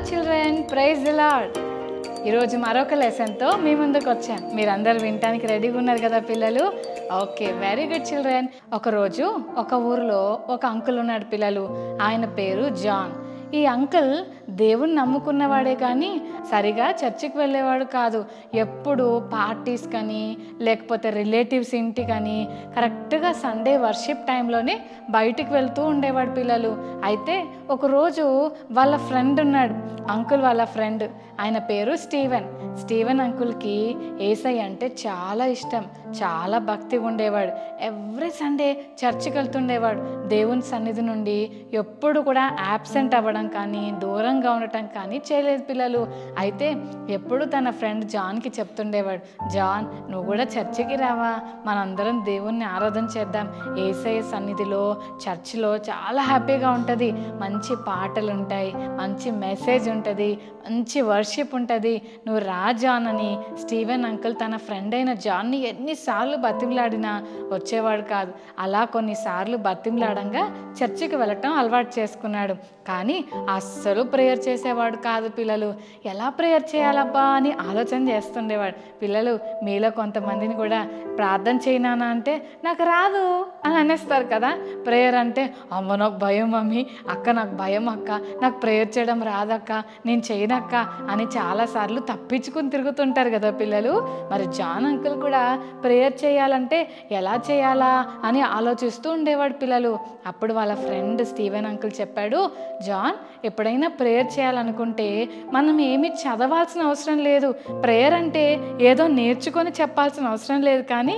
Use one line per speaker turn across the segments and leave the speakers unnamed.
children praise the lord ఈరోజు మరొక లెసన్తో మీ ముందుకు వచ్చాను మీరందరూ వినటానికి రెడీగా ఉన్నారు కదా పిల్లలు ఓకే వెరీ గుడ్ చిల్డ్రన్ ఒకరోజు ఒక ఊరిలో ఒక అంకుల్ ఉన్నాడు పిల్లలు ఆయన పేరు జాన్ ఈ అంకుల్ దేవుణ్ణి నమ్ముకున్నవాడే కానీ సరిగా చర్చికి వెళ్ళేవాడు కాదు ఎప్పుడు పార్టీస్ కానీ లేకపోతే రిలేటివ్స్ ఇంటి కానీ కరెక్ట్గా సండే వర్షిప్ టైంలోనే బయటికి వెళ్తూ ఉండేవాడు పిల్లలు అయితే ఒకరోజు వాళ్ళ ఫ్రెండ్ ఉన్నాడు అంకుల్ వాళ్ళ ఫ్రెండ్ ఆయన పేరు స్టీవెన్ స్టీవెన్ అంకుల్కి ఏసై అంటే చాలా ఇష్టం చాలా భక్తిగా ఉండేవాడు ఎవ్రీ సండే చర్చికి వెళ్తుండేవాడు దేవుని సన్నిధి నుండి ఎప్పుడు కూడా యాబ్సెంట్ అవ్వడం కానీ దూరంగా ఉండటం కానీ చేయలేదు పిల్లలు అయితే ఎప్పుడు తన ఫ్రెండ్ జాన్కి చెప్తుండేవాడు జాన్ నువ్వు కూడా చర్చికి రావా మనందరం దేవుణ్ణి ఆరాధన చేద్దాం ఏసఐ సన్నిధిలో చర్చిలో చాలా హ్యాపీగా ఉంటుంది మంచి పాటలు ఉంటాయి మంచి మెసేజ్ ఉంటుంది మంచి వర్షిప్ ఉంటుంది నువ్వు రా జాన్ అని స్టీవెన్ అంకుల్ తన ఫ్రెండ్ అయిన జాన్ని ఎన్నిసార్లు బతిమలాడినా వచ్చేవాడు కాదు అలా కొన్నిసార్లు బతిమలాడంగా చర్చికి వెళ్ళటం అలవాటు చేసుకున్నాడు కానీ అస్సలు ప్రేయర్ చేసేవాడు కాదు పిల్లలు ఎలా ప్రేయర్ చేయాలబ్బా అని ఆలోచన చేస్తుండేవాడు పిల్లలు మీలో కొంతమందిని కూడా ప్రార్థన చేయనానా అంటే నాకు రాదు అని అనేస్తారు కదా ప్రేయర్ అంటే అమ్మ నాకు భయం మమ్మీ అక్క నాకు భయం అక్క నాకు ప్రేయర్ చేయడం రాదక్క నేను చేయనక్క అని చాలాసార్లు తప్పించుకుని తిరుగుతుంటారు కదా పిల్లలు మరి జాన్ అంకుల్ కూడా ప్రేయర్ చేయాలంటే ఎలా చేయాలా అని ఆలోచిస్తూ ఉండేవాడు పిల్లలు అప్పుడు వాళ్ళ ఫ్రెండ్ స్టీవెన్ అంకుల్ చెప్పాడు జాన్ ఎప్పుడైనా ప్రేయర్ చేయాలనుకుంటే మనం ఏమి చదవాల్సిన అవసరం లేదు ప్రేయర్ అంటే ఏదో నేర్చుకొని చెప్పాల్సిన అవసరం లేదు కానీ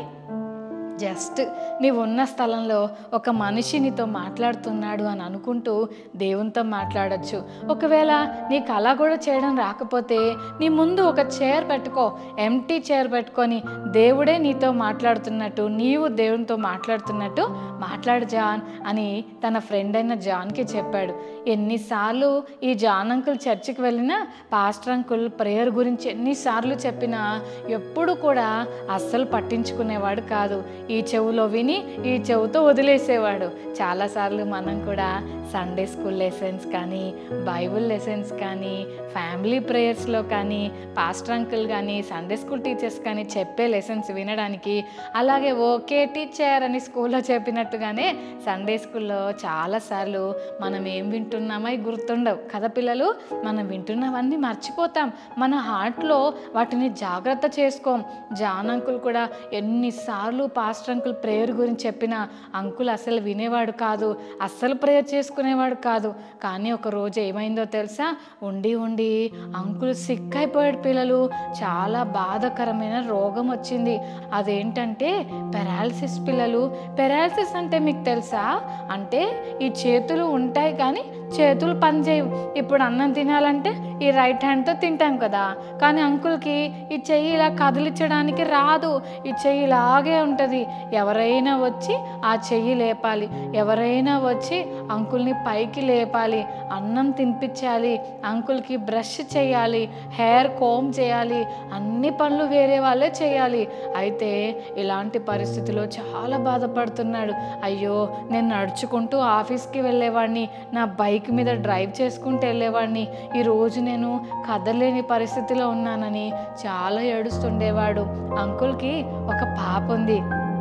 జస్ట్ నీవు ఉన్న స్థలంలో ఒక మనిషి నీతో మాట్లాడుతున్నాడు అని అనుకుంటూ దేవునితో మాట్లాడొచ్చు ఒకవేళ నీకు అలా కూడా చేయడం రాకపోతే నీ ముందు ఒక చైర్ పెట్టుకో ఎంటీ చైర్ పెట్టుకొని దేవుడే నీతో మాట్లాడుతున్నట్టు నీవు దేవునితో మాట్లాడుతున్నట్టు మాట్లాడు జాన్ అని తన ఫ్రెండ్ అయిన జాన్కి చెప్పాడు ఎన్నిసార్లు ఈ జాన్ అంకుల్ చర్చికి వెళ్ళినా పాస్టర్ అంకుల్ ప్రేయర్ గురించి ఎన్నిసార్లు చెప్పినా ఎప్పుడు కూడా అస్సలు పట్టించుకునేవాడు కాదు ఈ చెవులో విని ఈ చెవుతో వదిలేసేవాడు చాలాసార్లు మనం కూడా సండే స్కూల్ లెసన్స్ కానీ బైబుల్ లెసన్స్ కానీ ఫ్యామిలీ ప్రేయర్స్లో కానీ పాస్టర్ అంకుల్ కానీ సండే స్కూల్ టీచర్స్ కానీ చెప్పే లెసన్స్ వినడానికి అలాగే ఓకే టీచర్ అని స్కూల్లో చెప్పినట్టుగానే సండే స్కూల్లో చాలాసార్లు మనం ఏం వింటున్నామో అవి గుర్తుండవు కదా పిల్లలు మనం వింటున్నవన్నీ మర్చిపోతాం మన హార్ట్లో వాటిని జాగ్రత్త చేసుకోం జాన్ అంకుల్ కూడా ఎన్నిసార్లు పాస్టర్ అంకుల్ ప్రేయర్ గురించి చెప్పిన అంకుల్ అసలు వినేవాడు కాదు అస్సలు ప్రేయర్ చేసుకునేవాడు కాదు కానీ ఒక రోజు ఏమైందో తెలుసా ఉండి ఉండి అంకుల్ సిక్ అయిపోయాడు పిల్లలు చాలా బాధాకరమైన రోగం వచ్చింది అదేంటంటే పెరాలసిస్ పిల్లలు పెరాలసిస్ అంటే మీకు తెలుసా అంటే ఈ చేతులు ఉంటాయి కానీ చేతులు పనిచేయవు ఇప్పుడు అన్నం తినాలంటే ఈ రైట్ హ్యాండ్తో తింటాం కదా కానీ అంకుల్కి ఈ చెయ్యి ఇలా కదిలించడానికి రాదు ఈ చెయ్యి ఇలాగే ఉంటుంది ఎవరైనా వచ్చి ఆ చెయ్యి లేపాలి ఎవరైనా వచ్చి అంకుల్ని పైకి లేపాలి అన్నం తినిపించాలి అంకుల్కి బ్రష్ చేయాలి హెయిర్ కోమ్ చేయాలి అన్ని పనులు వేరే వాళ్ళే చేయాలి అయితే ఇలాంటి పరిస్థితిలో చాలా బాధపడుతున్నాడు అయ్యో నేను నడుచుకుంటూ ఆఫీస్కి వెళ్ళేవాడిని నా బైక్ మీద డ్రైవ్ చేసుకుంటూ వెళ్ళేవాడిని ఈరోజు నేను కదలేని పరిస్థితిలో ఉన్నానని చాలా ఏడుస్తుండేవాడు అంకుల్కి ఒక పాప ఉంది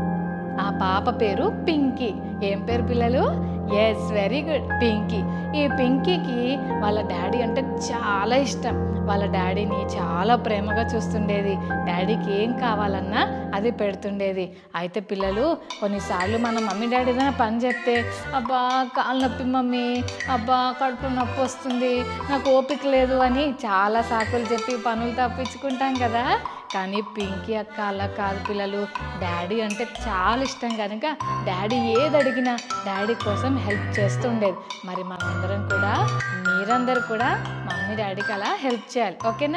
ఆ పాప పేరు పింకీ ఏం పేరు పిల్లలు ఎస్ వెరీ గుడ్ పింకీ ఈ పింకీకి వాళ్ళ డాడీ అంటే చాలా ఇష్టం వాళ్ళ డాడీని చాలా ప్రేమగా చూస్తుండేది డాడీకి ఏం కావాలన్నా అది పెడుతుండేది అయితే పిల్లలు కొన్నిసార్లు మన మమ్మీ డాడీ ఏదైనా పని చెప్తే అబ్బా కాలు నొప్పి మమ్మీ అబ్బా కడుపు నొప్పి వస్తుంది నాకు ఓపిక లేదు అని చాలా సాకులు చెప్పి పనులు తప్పించుకుంటాం కదా కానీ పింకీ అక్క అలా కాదు పిల్లలు డాడీ అంటే చాలా ఇష్టం కనుక డాడీ ఏది అడిగినా డాడీ కోసం హెల్ప్ చేస్తుండేది మరి మనందరం కూడా మీరందరూ కూడా మమ్మీ డాడీకి అలా హెల్ప్ చేయాలి ఓకేనా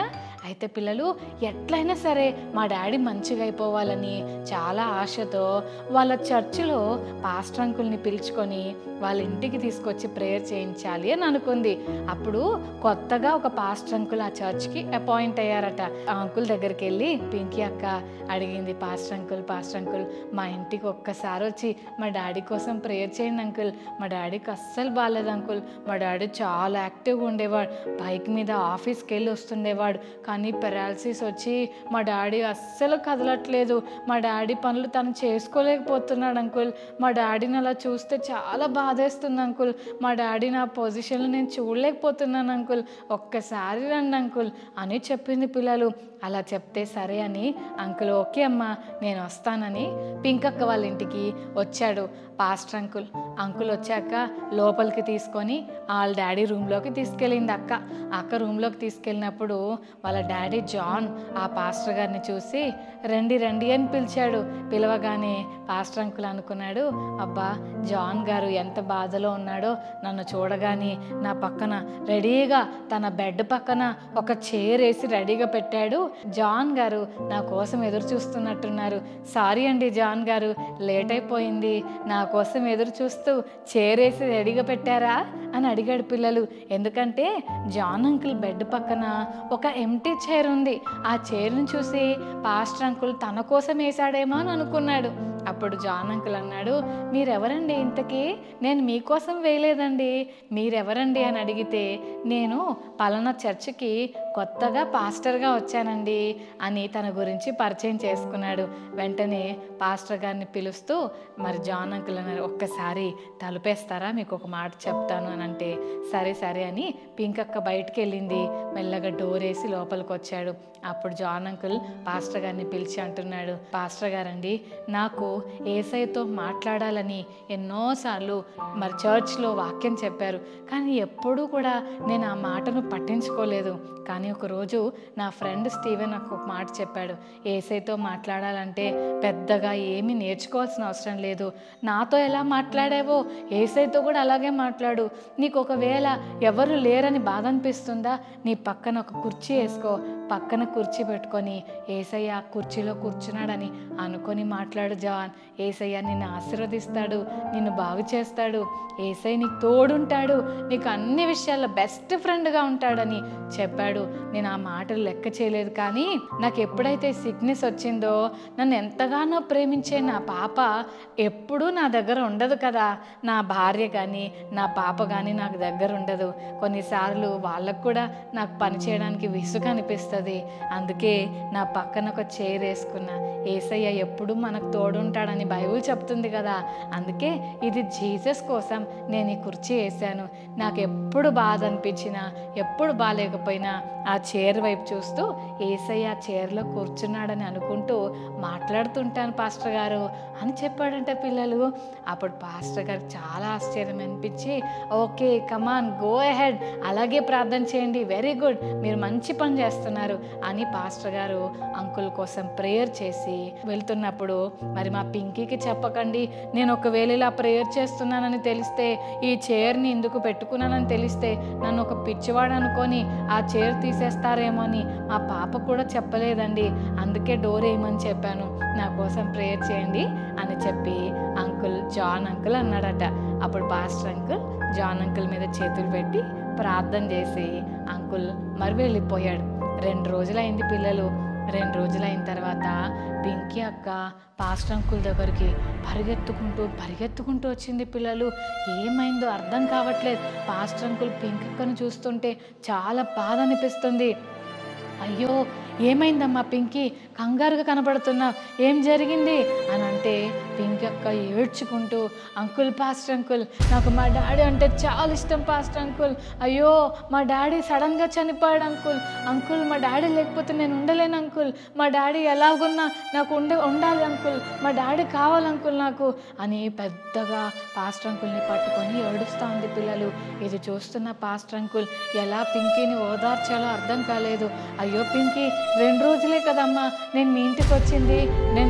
అయితే పిల్లలు ఎట్లయినా సరే మా డాడీ మంచిగా అయిపోవాలని చాలా ఆశతో వాళ్ళ చర్చిలో పాస్టర్ అంకుల్ని పిలుచుకొని వాళ్ళ ఇంటికి తీసుకొచ్చి ప్రేయర్ చేయించాలి అని అనుకుంది అప్పుడు కొత్తగా ఒక పాస్టర్ అంకుల్ ఆ చర్చ్కి అపాయింట్ అయ్యారట ఆ అంకుల్ దగ్గరికి వెళ్ళి పింకీ అక్క అడిగింది పాస్టర్ అంకుల్ పాస్టర్ అంకుల్ మా ఇంటికి ఒక్కసారి వచ్చి మా డాడీ కోసం ప్రేయర్ చేయండి అంకుల్ మా డాడీకి అస్సలు బాగాలేదు అంకుల్ మా డాడీ చాలా యాక్టివ్గా ఉండేవాడు బైక్ మీద ఆఫీస్కి వెళ్ళి వస్తుండేవాడు కానీ పెరాలసిస్ వచ్చి మా డాడీ అస్సలు కదలట్లేదు మా డాడీ పనులు తను చేసుకోలేకపోతున్నాడు అంకుల్ మా డాడీని అలా చూస్తే చాలా బాధేస్తుంది అంకుల్ మా డాడీ నా పొజిషన్లో నేను చూడలేకపోతున్నాను అంకుల్ ఒక్కసారి రండి అంకుల్ అని చెప్పింది పిల్లలు అలా చెప్తే సరే అని అంకుల్ ఓకే అమ్మా నేను వస్తానని పింకక్క వాళ్ళ ఇంటికి వచ్చాడు పాస్టర్ అంకుల్ అంకుల్ వచ్చాక లోపలికి తీసుకొని వాళ్ళ డాడీ రూమ్లోకి తీసుకెళ్ళింది అక్క అక్క రూమ్లోకి తీసుకెళ్ళినప్పుడు వాళ్ళ డాడీ జాన్ ఆ పాస్టర్ గారిని చూసి రండి రండి అని పిలిచాడు పిలవగానే పాస్టర్ అంకుల్ అనుకున్నాడు అబ్బా జాన్ గారు ఎంత బాధలో ఉన్నాడో నన్ను చూడగానే నా పక్కన రెడీగా తన బెడ్ పక్కన ఒక చైర్ వేసి రెడీగా పెట్టాడు జాన్ గారు నా కోసం ఎదురు చూస్తున్నట్టున్నారు సారీ అండి జాన్ గారు లేట్ అయిపోయింది నా కోసం ఎదురు చూస్తూ చైర్ వేసి రెడీగా పెట్టారా అని అడిగాడు పిల్లలు ఎందుకంటే జాన్ అంకుల్ బెడ్ పక్కన ఒక ఎంటీ చైర్ ఉంది ఆ చైర్ని చూసి పాస్టర్ అంకుల్ తన కోసం వేశాడేమో అని అనుకున్నాడు అప్పుడు జాన్ అంకుల్ అన్నాడు మీరెవరండి ఇంతకీ నేను మీకోసం వేయలేదండి మీరెవరండి అని అడిగితే నేను పలానా చర్చికి కొత్తగా పాస్టర్గా వచ్చానండి అని తన గురించి పరిచయం చేసుకున్నాడు వెంటనే పాస్టర్ గారిని పిలుస్తూ మరి జాన్ అంకుల్ అన్నారు ఒక్కసారి తలుపేస్తారా మీకు ఒక మాట చెప్తాను అని అంటే సరే సరే అని పింకక్క బయటికి వెళ్ళింది మెల్లగా డోర్ వేసి లోపలికి వచ్చాడు అప్పుడు జాన్ అంకుల్ పాస్టర్ గారిని పిలిచి అంటున్నాడు పాస్టర్ గారండి నాకు ఏసైతో మాట్లాడాలని ఎన్నోసార్లు మరి చర్చ్లో వాక్యం చెప్పారు కానీ ఎప్పుడూ కూడా నేను ఆ మాటను పట్టించుకోలేదు కానీ ఒకరోజు నా ఫ్రెండ్ స్టీవెన్ నాకు ఒక మాట చెప్పాడు ఏసైతో మాట్లాడాలంటే పెద్దగా ఏమీ నేర్చుకోవాల్సిన అవసరం లేదు నాతో ఎలా మాట్లాడావో ఏసైతో కూడా అలాగే మాట్లాడు నీకు ఒకవేళ ఎవరు లేరని బాధ అనిపిస్తుందా నీ పక్కన ఒక కుర్చీ వేసుకో పక్కన కుర్చీ పెట్టుకొని ఏసయ్య ఆ కుర్చీలో కూర్చున్నాడని అనుకొని మాట్లాడు జవాన్ ఏసయ్య నిన్ను ఆశీర్వదిస్తాడు నిన్ను బాగు చేస్తాడు ఏసై నీకు తోడుంటాడు నీకు అన్ని విషయాల్లో బెస్ట్ ఫ్రెండ్గా ఉంటాడని చెప్పాడు నేను ఆ మాటలు లెక్క చేయలేదు కానీ నాకు ఎప్పుడైతే సిక్నెస్ వచ్చిందో నన్ను ఎంతగానో ప్రేమించే నా పాప ఎప్పుడూ నా దగ్గర ఉండదు కదా నా భార్య కానీ నా పాప కానీ నాకు దగ్గర ఉండదు కొన్నిసార్లు వాళ్ళకు కూడా నాకు పని చేయడానికి విసుగు అనిపిస్తుంది అందుకే నా పక్కన ఒక చైర్ వేసుకున్నా ఏసయ్య ఎప్పుడు మనకు తోడుంటాడని బైబిల్ చెప్తుంది కదా అందుకే ఇది జీసస్ కోసం నేను ఈ కుర్చీ వేసాను నాకు ఎప్పుడు బాధ అనిపించినా ఎప్పుడు బాగాలేకపోయినా ఆ చైర్ వైపు చూస్తూ ఏసయ్య ఆ చైర్లో కూర్చున్నాడని అనుకుంటూ మాట్లాడుతుంటాను పాస్టర్ గారు అని చెప్పాడంట పిల్లలు అప్పుడు పాస్టర్ గారు చాలా ఆశ్చర్యం అనిపించి ఓకే కమాన్ గో అహెడ్ అలాగే ప్రార్థన చేయండి వెరీ గుడ్ మీరు మంచి పని చేస్తున్నారు అని పాస్టర్ గారు అంకుల్ కోసం ప్రేయర్ చేసి వెళ్తున్నప్పుడు మరి మా పింకీకి చెప్పకండి నేను ఒకవేళ ఇలా ప్రేయర్ చేస్తున్నానని తెలిస్తే ఈ చైర్ని ఎందుకు పెట్టుకున్నానని తెలిస్తే నన్ను ఒక పిచ్చివాడు అనుకొని ఆ చైర్ తీసేస్తారేమో అని మా పాప కూడా చెప్పలేదండి అందుకే డోర్ వేయమని చెప్పాను నా కోసం ప్రేయర్ చేయండి అని చెప్పి అంకుల్ జాన్ అంకుల్ అన్నాడట అప్పుడు పాస్టర్ అంకుల్ జాన్ అంకుల్ మీద చేతులు పెట్టి ప్రార్థన చేసి అంకుల్ మరి వెళ్ళిపోయాడు రెండు రోజులైంది పిల్లలు రెండు రోజులైన తర్వాత పింకీ అక్క పాస్టర్ అంకుల్ దగ్గరికి పరిగెత్తుకుంటూ పరిగెత్తుకుంటూ వచ్చింది పిల్లలు ఏమైందో అర్థం కావట్లేదు పాస్టర్ అంకుల్ పింక్ అక్కను చూస్తుంటే చాలా బాధ అనిపిస్తుంది అయ్యో ఏమైందమ్మా పింకీ కంగారుగా కనబడుతున్నావు ఏం జరిగింది అని అంటే పింకీ అక్క ఏడ్చుకుంటూ అంకుల్ పాస్టర్ అంకుల్ నాకు మా డాడీ అంటే చాలా ఇష్టం పాస్టర్ అంకుల్ అయ్యో మా డాడీ సడన్గా చనిపోయాడు అంకుల్ అంకుల్ మా డాడీ లేకపోతే నేను ఉండలేను అంకుల్ మా డాడీ ఎలాగున్నా నాకు ఉండే ఉండాలి అంకుల్ మా డాడీ కావాలి అంకుల్ నాకు అని పెద్దగా పాస్టర్ అంకుల్ని పట్టుకొని ఏడుస్తూ ఉంది పిల్లలు ఇది చూస్తున్న పాస్టర్ అంకుల్ ఎలా పింకీని ఓదార్చాలో అర్థం కాలేదు అయ్యో పింకీ రెండు రోజులే కదమ్మా నేను మీ ఇంటికి వచ్చింది నేను మీ ఇంటికి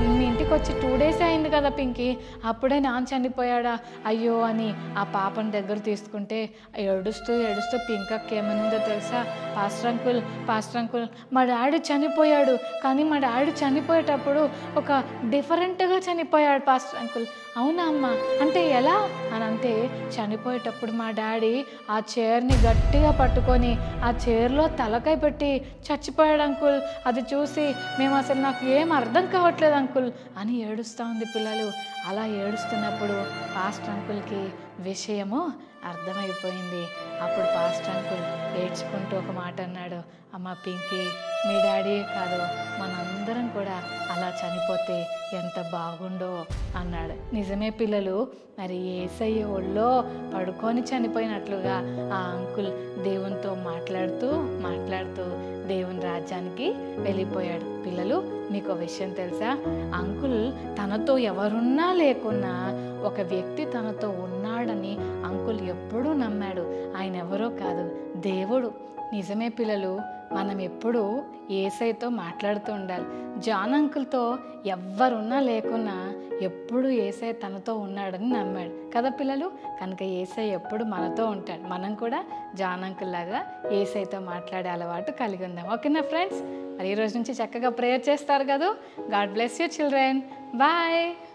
ఇంటికి వచ్చి టూ డేస్ అయింది కదా పింకీ అప్పుడే నాన్న చనిపోయాడా అయ్యో అని ఆ పాపని దగ్గర తీసుకుంటే ఏడుస్తూ ఏడుస్తూ పింకక్క ఏమనిందో తెలుసా పాస్టర్ అంకుల్ పాస్టర్ అంకుల్ మా డాడీ చనిపోయాడు కానీ మా డాడీ చనిపోయేటప్పుడు ఒక డిఫరెంట్గా చనిపోయాడు పాస్టర్ అంకుల్ అవునా అమ్మ అంటే ఎలా అని అంటే చనిపోయేటప్పుడు మా డాడీ ఆ చైర్ని గట్టిగా పట్టుకొని ఆ చైర్లో తలకాయ పెట్టి చచ్చిపోయాడు అంకుల్ అది చూసి మేము అసలు నాకు ఏం అర్థం కావట్లేదు అంకుల్ అని ఏడుస్తూ ఉంది పిల్లలు అలా ఏడుస్తున్నప్పుడు పాస్టర్ అంకుల్కి విషయము అర్థమైపోయింది అప్పుడు పాస్టర్ అంకుల్ ఏడ్చుకుంటూ ఒక మాట అన్నాడు అమ్మ పింకీ మీ డాడీయే కాదు మనందరం కూడా అలా చనిపోతే ఎంత బాగుండో అన్నాడు నిజమే పిల్లలు మరి ఏసయ్య ఒళ్ళో పడుకొని చనిపోయినట్లుగా ఆ అంకుల్ దేవునితో మాట్లాడుతూ మాట్లాడుతూ దేవుని రాజ్యానికి వెళ్ళిపోయాడు పిల్లలు మీకు ఒక విషయం తెలుసా అంకుల్ తనతో ఎవరున్నా లేకున్నా ఒక వ్యక్తి తనతో ఉన్నాడని అంకుల్ ఎప్పుడూ నమ్మాడు ఆయన ఎవరో కాదు దేవుడు నిజమే పిల్లలు మనం ఎప్పుడూ ఏసైతో మాట్లాడుతూ ఉండాలి జాన్ అంకుల్తో ఎవ్వరున్నా లేకున్నా ఎప్పుడు ఏసై తనతో ఉన్నాడని నమ్మాడు కదా పిల్లలు కనుక ఏసై ఎప్పుడు మనతో ఉంటాడు మనం కూడా జాన్ అంకుల్ లాగా ఏసైతో మాట్లాడే అలవాటు కలిగి ఉందాం ఓకేనా ఫ్రెండ్స్ మరి ఈ రోజు నుంచి చక్కగా ప్రేయర్ చేస్తారు కదా God bless you children bye